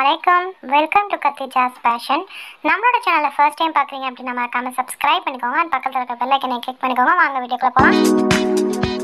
வணக்கம் welcome to கத்தி ஜாஸ் fashion நம்மளோட சேனலை ஃபர்ஸ்ட் டைம் பார்க்குறீங்க அப்படின்னா மறக்காம சப்ஸ்கிரைப் பண்ணிக்கோங்க அண்ட் பக்கத்தில் இருக்க பெல் ஐக்கனை கிளிக் பண்ணிக்கோங்க வாங்க வீடியோக்குள்ள போகலாம்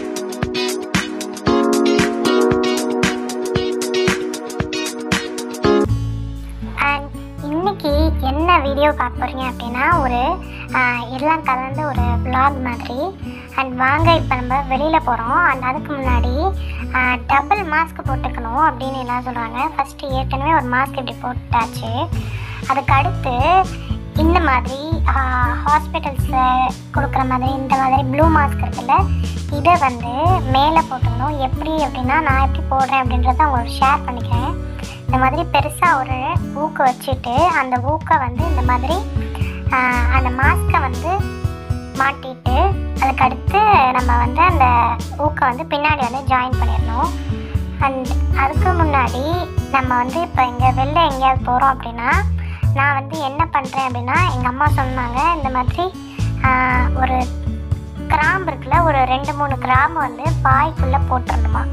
அண்ட் இன்னைக்கு என்ன வீடியோ பார்க்க போறீங்க அப்படின்னா ஒரு ஆஹ், எல்லாம் கலந்து ஒரு vlog மாதிரி அண்ட் வாங்க இப்போ நம்ம வெளியில் போகிறோம் அண்ட் அதுக்கு முன்னாடி டபுள் மாஸ்க் போட்டுக்கணும் அப்படின்னு எல்லாம் சொல்கிறாங்க ஃபஸ்ட்டு ஏற்கனவே ஒரு மாஸ்க் இப்படி போட்டாச்சு அதுக்கு அடுத்து இந்த மாதிரி ஹாஸ்பிட்டல்ஸில் கொடுக்குற மாதிரி இந்த மாதிரி ப்ளூ மாஸ்க் இருக்குல்ல இதை வந்து மேலே போட்டுக்கணும் எப்படி அப்படின்னா நான் எப்படி போடுறேன் அப்படின்றத உங்களுக்கு ஷேர் பண்ணிக்கிறேன் இந்த மாதிரி பெருசாக ஒரு ஊக்கை வச்சுட்டு அந்த ஊக்கை வந்து இந்த மாதிரி ஆஹ், அந்த மாஸ்க்கை வந்து மாட்டிட்டு அதுக்கு அடுத்து நம்ம வந்து அந்த ஊக்கை வந்து பின்னாடி வந்து ஜாயின் பண்ணிடணும் அண்ட் அதுக்கு முன்னாடி நம்ம வந்து இப்போ இங்கே வெளில எங்கேயாவது போகிறோம் அப்படின்னா நான் வந்து என்ன பண்ணுறேன் அப்படின்னா எங்கள் அம்மா சொன்னாங்க இந்த மாதிரி ஆஹ், ஒரு கிராம்பு இருக்குல்ல ஒரு ரெண்டு மூணு கிராம்பு வந்து வாய்க்குள்ளே போட்டுடணுமா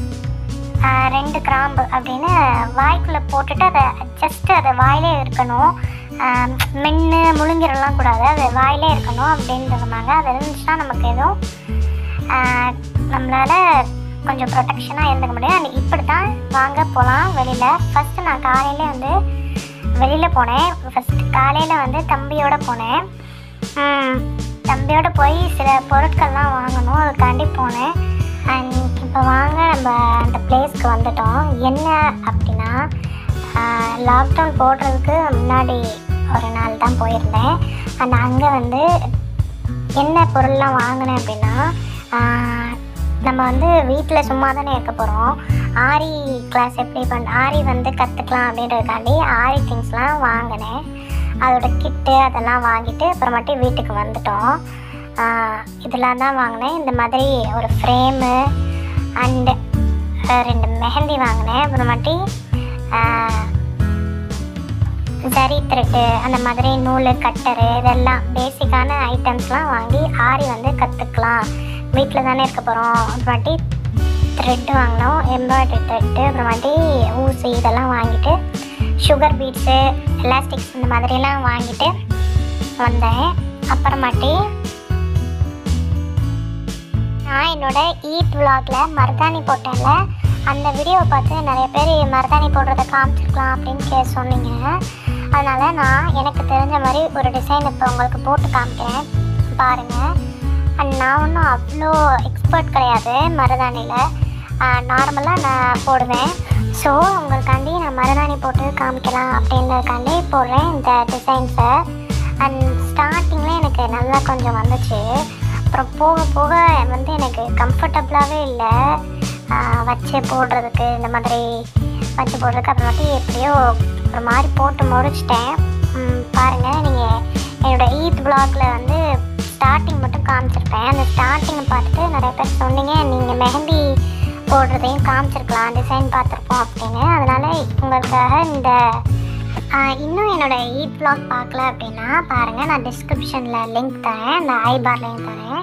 ஆஹ் ரெண்டு கிராம்பு அப்படின்னு வாய்க்குள்ளே போட்டுட்டு அதை ஜஸ்ட் அதை வாயிலே இருக்கணும் ஆஹ் மென்று முழுங்கிடலாம் கூடாது அது வாயிலே இருக்கணும் அப்படின்னு சொன்னாங்க அது இருந்துச்சுன்னா நமக்கு எதுவும் ஆஹ் நம்மளால கொஞ்சம் ப்ரொடெக்ஷனாக இருந்துக்க முடியும் அண்ட் இப்படி தான் வாங்க போகலாம் வெளியில் ஃபஸ்ட்டு நான் காலையிலே வந்து வெளியில் போனேன் ஃபஸ்ட்டு காலையில் வந்து தம்பியோட போனேன் ம், தம்பியோட போய் சில பொருட்கள்லாம் வாங்கணும் அதுக்காண்டி போனேன் அண்ட் இப்போ வாங்க நம்ம அந்த பிளேஸ்க்கு வந்துட்டோம் என்ன அப்படின்னா லாக்டவுன் போடுறதுக்கு முன்னாடி ஒரு நாள் தான் போயிருந்தேன் அண்ட் அங்கே வந்து என்ன பொருள்லாம் வாங்கினேன் அப்படின்னா ஆஹ், நம்ம வந்து வீட்டில் சும்மா தானே இருக்க போகிறோம் ஆரி கிளாஸ் எப்படி பண்ண ஆரி வந்து கற்றுக்கலாம் அப்படின்றதுக்காண்டி ஆரி திங்ஸ்லாம் வாங்கினேன் அதோட கிட்டு அதெல்லாம் வாங்கிட்டு அப்புறமாட்டி வீட்டுக்கு வந்துட்டோம் ஆஹ், இதெல்லாம் தான் வாங்கினேன் இந்த மாதிரி ஒரு ஃப்ரேமு அண்டு ரெண்டு மெஹந்தி வாங்கினேன் அப்புறமாட்டி ஆஹ், ஜரி த்ரெட்டு அந்த மாதிரி நூல் கட்டரு இதெல்லாம் பேசிக்கான ஐட்டம்ஸ்லாம் வாங்கி ஆரி வந்து கற்றுக்கலாம் வீட்டில் தானே இருக்க போகிறோம் அப்புறமாட்டி த்ரெட் வாங்கினோம் எம்ப்ராய்டரி த்ரெட்டு அப்புறமாட்டி ஊசி இதெல்லாம் வாங்கிட்டு சுகர் பீட்ஸு எலாஸ்டிக்ஸ் இந்த மாதிரிலாம் வாங்கிட்டு வந்தேன் அப்புறமாட்டி நான் என்னோட ஈத் vlogல மருதாணி போட்டேன்ல அந்த வீடியோவை பார்த்து நிறைய பேர் மருதாணி போடுறத காமிச்சிருக்கலாம் அப்படின்னு கே சொன்னீங்க அதனால் நான் எனக்கு தெரிஞ்ச மாதிரி ஒரு டிசைன் இப்போ உங்களுக்கு போட்டு காமிக்கிறேன் பாருங்கள் அண்ட் நான் ஒன்றும் அவ்வளோ எக்ஸ்பர்ட் கிடையாது மருதாணியில் நார்மலாக நான் போடுவேன் ஸோ உங்களுக்காண்டி நான் மருதாணி போட்டு காமிக்கலாம் அப்படின்றதுக்காண்டி போடுறேன் இந்த டிசைன்ஸை அண்ட் ஸ்டார்டிங்கில் எனக்கு நல்லா கொஞ்சம் வந்துச்சு அப்புறம் போக போக வந்து எனக்கு கம்ஃபர்டபுளாகவே இல்லை வச்சு போடுறதுக்கு இந்த மாதிரி வச்சு போடுறதுக்கு அப்புறமாட்டி எப்படியோ ஒரு மாதிரி போட்டு முடிச்சிட்டேன் ம், பாருங்க நீங்கள் என்னோட ஈத் vlogல வந்து ஸ்டார்டிங் மட்டும் காமிச்சிருப்பேன் அந்த ஸ்டார்டிங்கை பார்த்துட்டு நிறைய பேர் சொன்னீங்க நீங்கள் மெஹந்தி போடுறதையும் காமிச்சிருக்கலாம் டிசைன் பார்த்துருப்போம் அப்படின்னு அதனால உங்களுக்காக இந்த ஆஹ், இன்னும் என்னோட ஈத் vlog பார்க்கல அப்படின்னா பாருங்கள் நான் டிஸ்கிரிப்ஷனில் லிங்க் தரேன் அந்த ஐ பார் லிங்க் தரேன்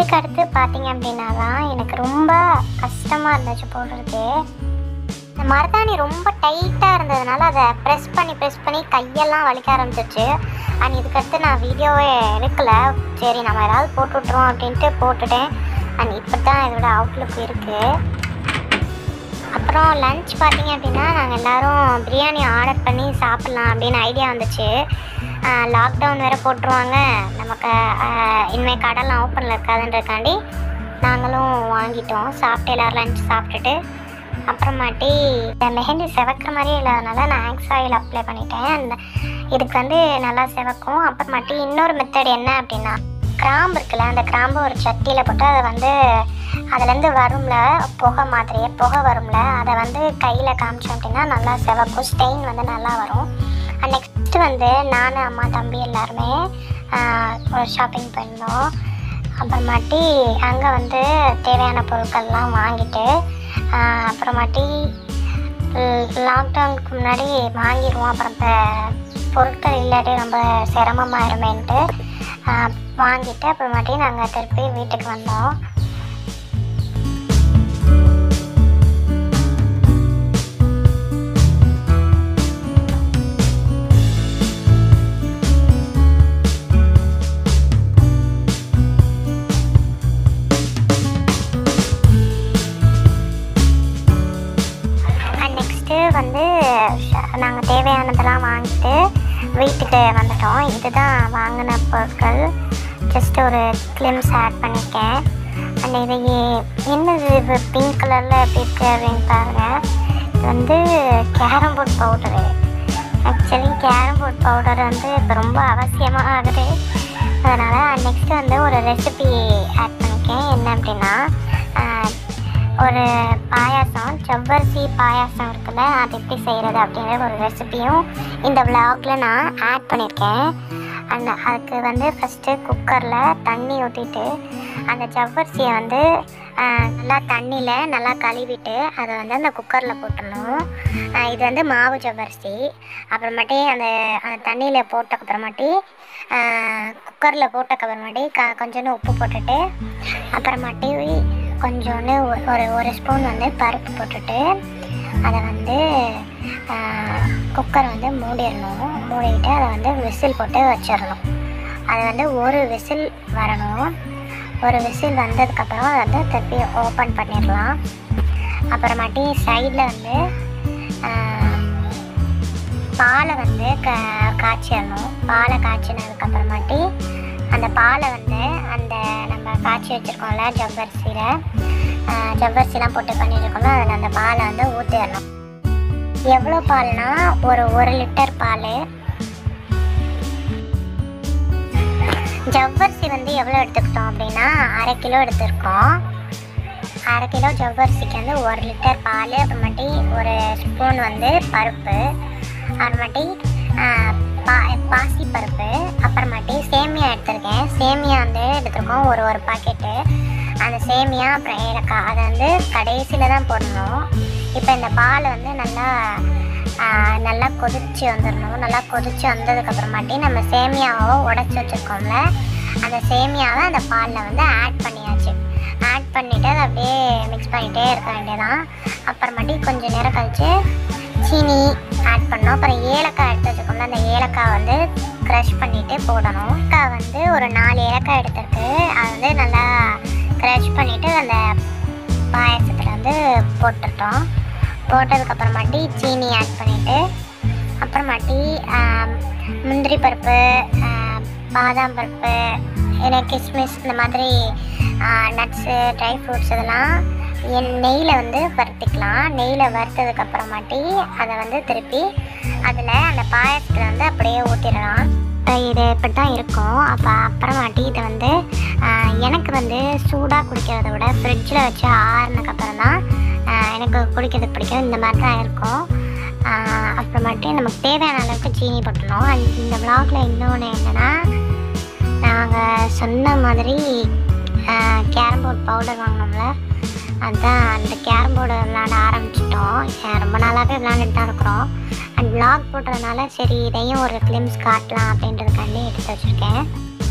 இதுக்கு அடுத்து பார்த்தீங்க அப்படின்னா தான் எனக்கு ரொம்ப கஷ்டமாக இருந்துச்சு போடுறதுக்கு இந்த மருதாணி ரொம்ப டைட்டாக இருந்ததுனால அதை ப்ரெஸ் பண்ணி ப்ரெஸ் பண்ணி கையெல்லாம் வலிக்க ஆரம்பிச்சிருச்சு அண்ட் இதுக்கடுத்து நான் வீடியோவே எடுக்கல சரி நம்ம ஏதாவது போட்டு விட்ருவோம் அப்படின்ட்டு போட்டுட்டேன் அண்ட் இப்படி தான் இதோட அவுட்லுக் இருக்குது அப்புறம் லஞ்ச் பார்த்தீங்க அப்படின்னா நாங்கள் எல்லாரும் பிரியாணி ஆர்டர் பண்ணி சாப்பிட்லாம் அப்படின்னு ஐடியா வந்துச்சு லாக்டவுன் வேறு போட்டுருவாங்க நமக்கு ஆஹ், இனிமேல் கடைலாம் ஓப்பனில் இருக்காதுன்றதுக்காண்டி நாங்களும் வாங்கிட்டோம் சாப்பிட்டு எல்லோரும் லஞ்ச் சாப்பிட்டுட்டு அப்புறமாட்டி இந்த மெஹந்தி செவக்கிற மாதிரியே இல்லாதனால நான் ஆக்ஸ் ஆயில் அப்ளை பண்ணிட்டேன் அந்த இதுக்கு வந்து நல்லா செவக்கும் அப்புறமாட்டி இன்னொரு மெத்தட் என்ன அப்படின்னா கிராம்பு இருக்குல்ல அந்த கிராம்பு ஒரு சட்டியில் போட்டு அதை வந்து அதுலேருந்து வரும்ல புகை மாதிரியே புகை வரும்ல அதை வந்து கையில் காமிச்சோம் அப்படின்னா நல்லா செவக்கும் ஸ்டெயின் வந்து நல்லா வரும் நெக்ஸ்ட்டு வந்து நான் அம்மா தம்பி எல்லாருமே ஆஹ், ஒரு ஷாப்பிங் பண்ணோம் அப்புறமாட்டி அங்கே வந்து தேவையான பொருட்கள்லாம் வாங்கிட்டு ஆஹ், அப்புறமாட்டி லாக்டவுனுக்கு முன்னாடி வாங்கிடுவோம் அப்புறம் இப்போ பொருட்கள் இல்லாட்டி ரொம்ப சிரமமாயிருமேன்ட்டு ஆஹ், வாங்கிட்டு அப்புறமாட்டி நாங்கள் திருப்பி வீட்டுக்கு வந்தோம் அண்ட் நெக்ஸ்ட்டு வந்து நாங்கள் தேவையானதெல்லாம் வாங்கிட்டு வீட்டுக்கு வந்துட்டோம் இதுதான் வாங்கின பொருட்கள் ஜஸ்ட் ஒரு கிளிம்ஸ் ஆட் பண்ணியிருக்கேன் அண்ட் இது ஏ- என்னது இது பிங்க் கலரில் எப்படி இருக்கு அப்படின்னு பாருங்கள் இது வந்து carrom board powder actually carrom board powder வந்து இப்போ ரொம்ப அவசியமாக ஆகுது அதனால் நெக்ஸ்ட்டு வந்து ஒரு ரெசிபி ஆட் பண்ணியிருக்கேன் என்ன அப்படின்னா ஆஹ், ஒரு பாயாசம் செவ்வரிசி பாயாசம் இருக்குல்ல அது எப்படி செய்கிறது அப்படிங்கிற ஒரு ரெசிபியும் இந்த விலாக்ல நான் ஆட் பண்ணியிருக்கேன் அந்த அதுக்கு வந்து ஃபஸ்ட்டு குக்கரில் தண்ணி ஊற்றிட்டு அந்த ஜவ்வரிசியை வந்து ஆஹ், நல்லா தண்ணியில் நல்லா கழுவிட்டு அதை வந்து அந்த குக்கரில் போட்டுடணும் ஆஹ், இது வந்து மாவு ஜவ்வரிசி அப்புறமேட்டு அந்த அந்த தண்ணியில் போட்டக்கப்புறமாட்டி குக்கரில் போட்டக்கப்புறமாட்டி க கொஞ்சோண்டு உப்பு போட்டுட்டு அப்புறமாட்டி கொஞ்சோண்டு ஒ- ஒரு ஒரு ஸ்பூன் வந்து பருப்பு போட்டுட்டு அதை வந்து குக்கரை வந்து மூடிடணும் மூடிட்டு அதை வந்து விசில் போட்டு வச்சிடணும் அது வந்து ஒரு விசில் வரணும் ஒரு விசில் வந்ததுக்கப்புறம் அதை வந்து திருப்பி ஓப்பன் பண்ணிடலாம் அப்புறமாட்டி சைடில் வந்து ஆஹ், பாலை வந்து க காய்ச்சிடணும் பாலை காய்ச்சினதுக்கு அப்புறமாட்டி அந்த பாலை வந்து அந்த நம்ம காய்ச்சி வச்சுருக்கோம்ல ஜவ்வரிசியில் ஜவ்வரிசிலாம் போட்டு பண்ணியிருக்கோம்ல அதில் அந்த பாலை வந்து ஊற்றிடணும் எவ்வளோ பால்னா ஒரு ஒரு லிட்டர் பால் ஜவ்வரிசி வந்து எவ்வளோ எடுத்துக்கிட்டோம் அப்படின்னா அரை கிலோ எடுத்திருக்கோம் அரை கிலோ ஜவ்வரிசிக்கு வந்து ஒரு லிட்டர் பால் அப்புறமாட்டி ஒரு ஸ்பூன் வந்து பருப்பு அப்புறமாட்டி ஆஹ், பா பாசி பருப்பு அப்புறமாட்டி சேமியா எடுத்திருக்கேன் சேமியா வந்து எடுத்திருக்கோம் ஒரு ஒரு பாக்கெட்டு அந்த சேமியா அப்புறம் ஏலக்காய் அதை வந்து கடைசியில் தான் போடணும் இப்போ இந்த பால் வந்து நல்லா ஆஹ், நல்லா கொதிச்சு வந்துடணும் நல்லா கொதிச்சு வந்ததுக்கப்புறமாட்டி நம்ம சேமியாவை உடச்சி வச்சுருக்கோம்ல அந்த சேமியாவை அந்த பாலில் வந்து ஆட் பண்ணியாச்சு ஆட் பண்ணிவிட்டு அதை அப்படியே மிக்ஸ் பண்ணிகிட்டே இருக்க வேண்டியதான் அப்புறமாட்டி கொஞ்சம் நேரம் கழிச்சு சீனி ஆட் பண்ணோம் அப்புறம் ஏலக்காய் எடுத்து வச்சுக்கோம்ல அந்த ஏலக்காய் வந்து க்ரஷ் பண்ணிவிட்டு போடணும் ஏலக்காய் வந்து ஒரு நாலு ஏலக்காய் எடுத்துருக்கு அதை வந்து நல்லா க்ரஷ் பண்ணிவிட்டு அந்த பாயசத்தில் வந்து போட்டுட்டோம் போட்டதுக்கப்புறமாட்டி சீனி ஆட் பண்ணிவிட்டு அப்புறமாட்டி ஆம், முந்திரி பருப்பு ஆம், பாதாம் பருப்பு எனக்கு கிஸ்மிஸ் இந்த மாதிரி நட்ஸு ட்ரை ஃப்ரூட்ஸ் இதெல்லாம் என் நெய்யில் வந்து வறுத்துக்கலாம் நெய்யில் வறுத்ததுக்கப்புறமாட்டி அதை வந்து திருப்பி அதில் அந்த பாயசத்தில் வந்து அப்படியே ஊற்றிடலாம் இது இப்படி தான் இருக்கும் அப்போ அப்புறமாட்டி இதை வந்து ஆஹ், எனக்கு வந்து சூடாக குடிக்கிறத விட ஃப்ரிட்ஜில் வச்சு ஆறுனதுக்கப்புறம் தான் ஆஹ், எனக்கு குடிக்கிறதுக்கு பிடிக்கும் இந்த மாதிரி தான் இருக்கும் ஆஹ், அப்புறமாட்டி நமக்கு தேவையான அளவுக்கு சீனி போட்டணும் அண்ட் இந்த விலாகில் இன்னொன்று என்னென்னா நாங்கள் சொன்ன மாதிரி கேரம் போர்ட் பவுடர் வாங்கினோம்ல அதுதான் அந்த கேரம் போர்டு விளாட ஆரம்பிச்சிட்டோம் அஹ் ரொம்ப நாளாகவே விளாண்டுட்டு தான் இருக்கிறோம் அண்ட் vlog போட்டதுனால சரி இதையும் ஒரு கிளிம்ஸ் காட்டலாம் அப்படின்றதுக்காண்டி எடுத்து வச்சுருக்கேன்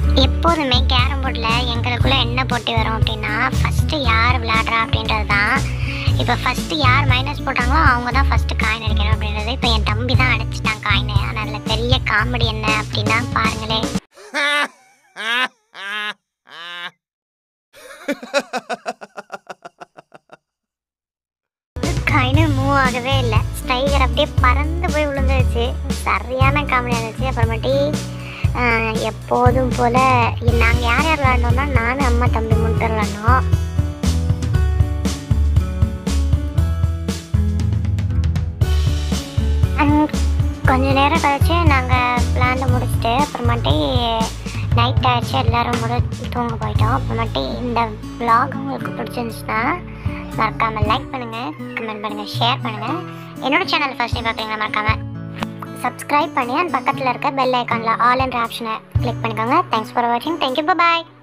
எப்போதுமே கேரம் போர்டில் எங்களுக்குள்ள என்ன போட்டி வரும் அப்படின்னா ஃபஸ்ட்டு யார் விளையாடுறா அப்படின்றது தான் இப்போ ஃபஸ்ட்டு யார் மைனஸ் போட்டாங்களோ அவங்க தான் ஃபஸ்ட்டு காயின் அடிக்கணும் அப்படின்றது இப்போ என் தம்பி தான் அடிச்சிட்டான் காயின் ஆனால் அதில் பெரிய காமெடி என்ன அப்படின்னா பாருங்களேன் காயினும் மூவ் ஆகவே இல்லை ஸ்டைகர் அப்படியே பறந்து போய் விழுந்துருச்சு சரியான காமெடியாக இருந்துச்சு அப்புறமேட்டி ஆஹ், எப்போதும் போல் நாங்கள் யார் யார் விளாண்டோம்னா நானும் அம்மா தம்பி மட்டும் விளாண்டோம் அண்ட் கொஞ்ச நேரம் கழிச்சு நாங்கள் விளாண்டு முடிச்சுட்டு அப்புறமேட்டி நைட் ஆயிடுச்சு எல்லாரும் முடி தூங்க போயிட்டோம் அப்புறமேட்டி இந்த vlog உங்களுக்கு பிடிச்சிருந்துச்சுன்னா மறக்காமல் லைக் பண்ணுங்கள் கமெண்ட் பண்ணுங்கள் ஷேர் பண்ணுங்கள் என்னோட சேனல் ஃபர்ஸ்ட் டைம் பார்க்குறீங்களா மறக்காமல் சப்ஸ்கிரைப் பண்ணி அந்த பக்கத்தில் இருக்க பெல் ஐக்கானில் ஆல் என்ற ஆப்ஷனை கிளிக் பண்ணிக்கோங்க தேங்க்ஸ் ஃபார் வாட்சிங் தேங்க்யூ பாய்